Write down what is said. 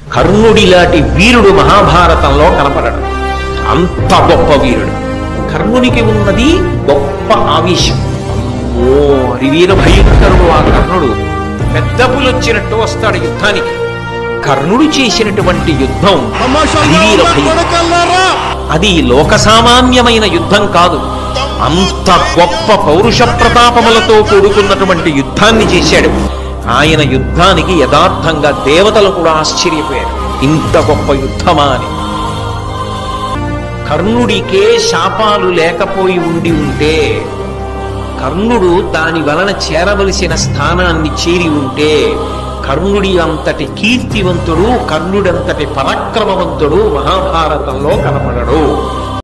కర్ణుడిలాంటి వీరుడు మహాభారతంలో కనపడడు అంత గొప్ప వీరుడు కర్ణునికి ఉన్నది గొప్ప ఆవేశం అమ్మో హరివీర భయంకరుడు ఆ కర్ణుడు పెద్ద పులొచ్చినట్టు వస్తాడు యుద్ధానికి కర్ణుడు చేసినటువంటి యుద్ధం హరివీర భయం అది లోక సామాన్యమైన యుద్ధం కాదు అంత గొప్ప పౌరుష ప్రతాపములతో కూడుకున్నటువంటి యుద్ధాన్ని చేశాడు ఆయన యుద్ధానికి యథార్థంగా దేవతలు కూడా ఆశ్చర్యపోయారు ఇంత గొప్ప యుద్ధమా అని కర్ణుడికే శాపాలు లేకపోయి ఉండి ఉంటే కర్ణుడు దాని వలన చేరవలసిన స్థానాన్ని చేరి ఉంటే కర్ణుడి అంతటి కీర్తివంతుడు కర్ణుడంతటి పరాక్రమవంతుడు మహాభారతంలో కనపడడు